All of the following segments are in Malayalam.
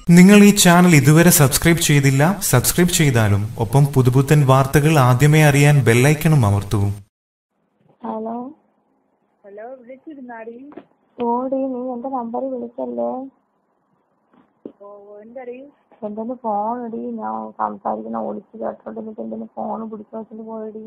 നിങ്ങൾ ഈ ചാനൽ ഇതുവരെ സബ്സ്ക്രൈബ് ചെയ്തില്ല സബ്സ്ക്രൈബ് ചെയ്താലും ഒപ്പം പുതുപുത്തൻ വാർത്തകൾ ആദ്യമേ അറിയാൻ ബെല്ലൈക്കണും അമർത്തൂ ഹലോ ഹലോ വിളിച്ചിരുന്നാടി ഓടി നീ എന്റെ നമ്പറിൽ വിളിച്ചല്ലേ ഓ എന്തടി എന്റെ ഫോൺ ഇടി ഞാൻ സംസാരിക്കുന്ന ഒളിച്ച് കേട്ടോണ്ട് എന്നിട്ട് എന്റെ ഫോൺ പിടിച്ചു വെച്ചിട്ട് പോയടി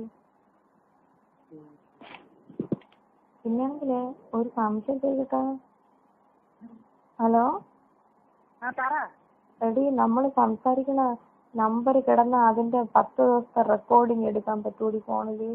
പിന്നെയാണെങ്കിലേ ഒരു സംശയം ചെയ്തിട്ടാ ഹലോ ആ പറ എടി നമ്മൾ സംസാരിക്കണ നമ്പർ കിടന്ന അതിന്റെ പത്ത് ദിവസത്തെ റെക്കോർഡിങ് എടുക്കാൻ പറ്റൂടി ഫോണില്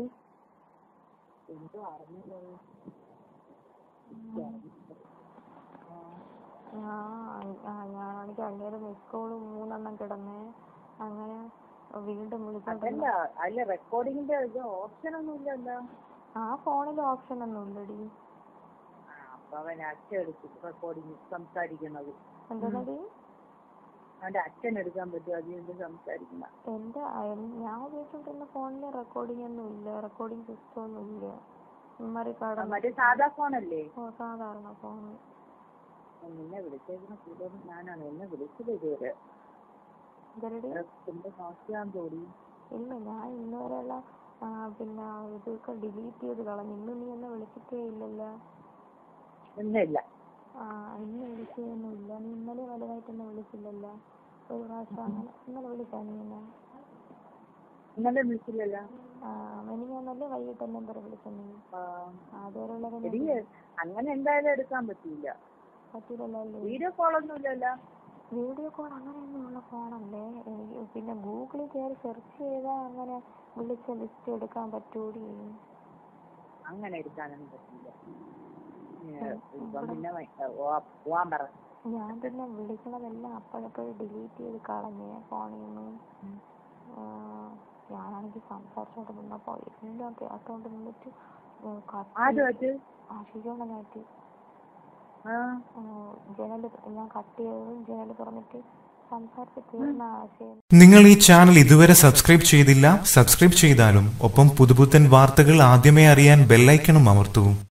ഞാനാണെങ്കിൽ അങ്ങേരെ മിസ് കോള് മൂന്നെണ്ണം കിടന്നേ അങ്ങനെ വീണ്ടും വിളിച്ചോണ്ട് അതല്ല അല്ല റെക്കോർഡിങ്ങിന്റെ ഇത് ഓപ്ഷൻ ഒന്നും ഇല്ലല്ലോ ആ ഫോണിൽ ഓപ്ഷൻ ഒന്നും ഇല്ലടി ആ അപ്പൊ അവൻ അച്ഛൻ എടുക്കും റെക്കോർഡിങ് സംസാരിക്കുന്നത് എന്താടി അവന്റെ അച്ഛൻ എടുക്കാൻ പറ്റും അതുകൊണ്ട് സംസാരിക്കുന്ന എന്റെ അയൽ- ഞാൻ ഉപയോഗിച്ചോണ്ടിരുന്ന ഫോണിൽ റെക്കോർഡിംഗ് ഒന്നും ഇല്ല റെക്കോർഡിംഗ് സിസ്റ്റം ഒന്നും ഇല്ല മെമ്മറി കാർഡ് മറ്റേ സാധാ ഫോണല്ലേ ഓ സാധാരണ ഫോൺ നിന്നെ വിളിച്ചേക്കുന്ന കൂടുതലും ഞാനാണ് എന്നെ വിളിച്ചത് ഇതുവരെ ഇതരടി എന്റെ നോക്കിയാൻ തോടി ഇല്ല ഞാൻ ഇന്ന് വരെയുള്ള ആ, പിന്നെ ഇതൊക്കെ ഡിലീറ്റ് ചെയ്ത് കളഞ്ഞു ഇന്ന് നീ എന്നെ വിളിച്ചിട്ടേ ഇല്ലല്ലോ ഇന്നില്ല ആ ഇന്ന് വിളിച്ചതൊന്നുമില്ല നീ ഇന്നലെ വലുതായിട്ട് എന്നെ വിളിച്ചില്ലല്ലോ ഒരു പ്രാവശ്യം അങ്ങനെ ഇന്നലെ വിളിച്ചാ നീ എന്നെ ഇന്നലെ വിളിച്ചില്ലല്ലോ ആ മെനിങ്ങാന്നല്ലേ വൈകിട്ട് എന്നെ എന്താ വിളിച്ച നീ ആ, അതുവരെയുള്ള എടി അങ്ങനെ എന്തായാലും എടുക്കാൻ പറ്റില്ല പറ്റില്ലല്ലോ അല്ലേ വീഡിയോ കോളൊന്നും ഇല്ലല്ലോ വീഡിയോ കോൾ അങ്ങനെയൊന്നുമുള്ള ഫോണല്ലേ എനിക്ക് പിന്നെ ഗൂഗിളിൽ കയറി സെർച്ച് ചെയ്താൽ അങ്ങനെ വിളിച്ച ലിസ്റ്റ് എടുക്കാൻ പറ്റൂടി അങ്ങനെ എടുക്കാനൊന്നും പറ്റില്ല ഏ, ഇപ്പം പിന്നെ വൈ- ഓ- പോവാൻ പറ ഞാൻ പിന്നെ വിളിക്കണതെല്ലാം അപ്പോഴപ്പോഴും ഡിലീറ്റ് ചെയ്ത് കളഞ്ഞേ ഫോണിൽ നിന്ന് ഞാനാണെങ്കിൽ സംസാരിച്ചോണ്ട് നിന്നപ്പോ എല്ലാം കേട്ടോണ്ട് നിന്നിട്ട് ഏ, കത്തി ആദ്യമായിട്ട് അശിച്ചോണ്ടായിട്ട് ആ ജനല് ഞാൻ കട്ട് ചെയ്തതും ജനല് തുറന്നിട്ട് സംസാരിച്ച് തീർന്ന ആശയം നിങ്ങൾ ഈ ചാനൽ ഇതുവരെ സബ്സ്ക്രൈബ് ചെയ്തില്ല സബ്സ്ക്രൈബ് ചെയ്താലും ഒപ്പം പുതുപുത്തൻ വാർത്തകൾ ആദ്യമേ അറിയാൻ ബെല്ലൈക്കണും അമർത്തൂ